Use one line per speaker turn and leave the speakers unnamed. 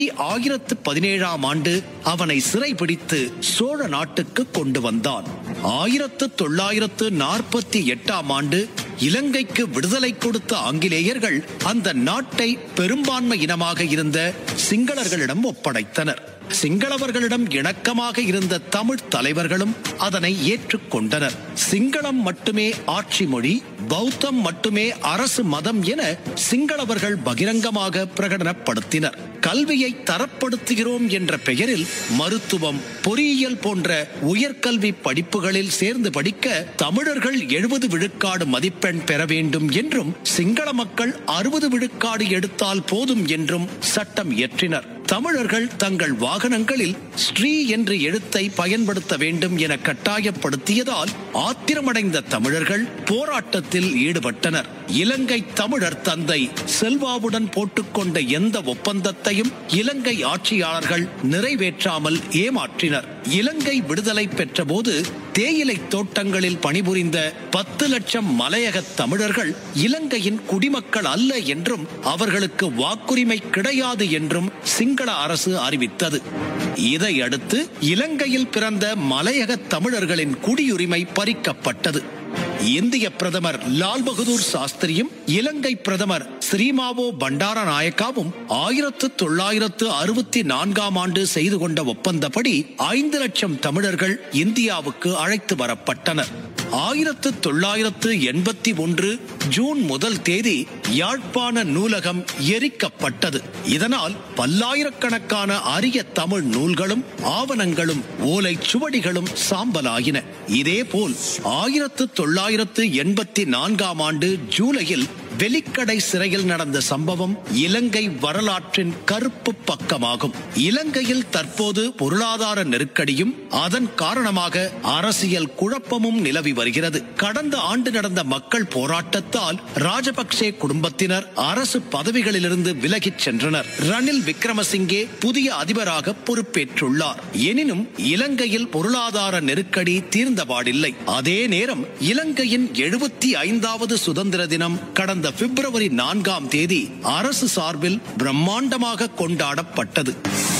ஆயிரத்து பதினேழாம் ஆண்டு அவனை சிறைபிடித்து சோழ நாட்டுக்கு கொண்டு வந்தான் ஆயிரத்து தொள்ளாயிரத்து நாற்பத்தி எட்டாம் ஆண்டு இலங்கைக்கு விடுதலை கொடுத்த ஆங்கிலேயர்கள் அந்த நாட்டை பெரும்பான்மை இனமாக இருந்த சிங்களர்களிடம் ஒப்படைத்தனர் சிங்களவர்களிடம் இணக்கமாக இருந்த தமிழ் தலைவர்களும் அதனை ஏற்றுக்கொண்டனர் சிங்களம் மட்டுமே ஆட்சி மொழி பௌத்தம் மட்டுமே அரசு மதம் என சிங்களவர்கள் பகிரங்கமாக பிரகடனப்படுத்தினர் கல்வியை தரப்படுத்துகிறோம் என்ற பெயரில் மருத்துவம் பொறியியல் போன்ற உயர்கல்வி படிப்புகளில் சேர்ந்து படிக்க தமிழர்கள் எழுபது விழுக்காடு மதிப்பெண் பெற வேண்டும் என்றும் சிங்கள மக்கள் அறுபது விழுக்காடு எடுத்தால் போதும் என்றும் சட்டம் இயற்றினர் தமிழர்கள் தங்கள் வாகனங்களில் ஸ்ரீ என்ற எழுத்தை பயன்படுத்த வேண்டும் என கட்டாயப்படுத்தியதால் ஆத்திரமடைந்த தமிழர்கள் போராட்டத்தில் ஈடுபட்டனர் இலங்கை தமிழர் தந்தை செல்வாவுடன் போட்டுக்கொண்ட எந்த ஒப்பந்தத்தையும் இலங்கை ஆட்சியாளர்கள் நிறைவேற்றாமல் ஏமாற்றினர் இலங்கை விடுதலை பெற்றபோது தேயிலை தோட்டங்களில் பணிபுரிந்த பத்து லட்சம் மலையக தமிழர்கள் இலங்கையின் குடிமக்கள் அல்ல என்றும் அவர்களுக்கு வாக்குரிமை கிடையாது என்றும் சிங்கள அரசு அறிவித்தது இதையடுத்து இலங்கையில் பிறந்த மலையக தமிழர்களின் குடியுரிமை பறிக்கப்பட்டது இந்திய பிரதமர் லால் பகதூர் சாஸ்திரியும் இலங்கை பிரதமர் ஸ்ரீமாவோ பண்டார நாயக்காவும் ஆயிரத்து தொள்ளாயிரத்து அறுபத்தி நான்காம் ஆண்டு செய்து கொண்ட ஒப்பந்தப்படி ஐந்து லட்சம் தமிழர்கள் இந்தியாவுக்கு அழைத்து வரப்பட்டனர் ஆயிரத்து தொள்ளாயிரத்து எண்பத்தி ஒன்று ஜூன் முதல் தேதி யாழ்ப்பாண நூலகம் எரிக்கப்பட்டது இதனால் பல்லாயிரக்கணக்கான அரிய தமிழ் நூல்களும் ஆவணங்களும் ஓலை சுவடிகளும் சாம்பலாயின இதேபோல் ஆயிரத்து தொள்ளாயிரத்து எண்பத்தி நான்காம் ஆண்டு ஜூலையில் வெலிக்கடை சிறையில் நடந்த சம்பவம் இலங்கை வரலாற்றின் கருப்பு பக்கமாகும் இலங்கையில் தற்போது பொருளாதார நெருக்கடியும் அதன் காரணமாக அரசியல் குழப்பமும் நிலவி வருகிறது கடந்த ஆண்டு நடந்த மக்கள் போராட்டத்தால் ராஜபக்சே குடும்பத்தினர் அரசு பதவிகளிலிருந்து விலகிச் சென்றனர் ரணில் விக்ரமசிங்கே புதிய அதிபராக பொறுப்பேற்றுள்ளார் எனினும் இலங்கையில் பொருளாதார நெருக்கடி தீர்ந்தபாடில்லை அதே நேரம் இலங்கையின் எழுபத்தி ஐந்தாவது சுதந்திர தினம் கடந்த பிப்ரவரி நான்காம் தேதி அரசு சார்பில் பிரம்மாண்டமாக கொண்டாடப்பட்டது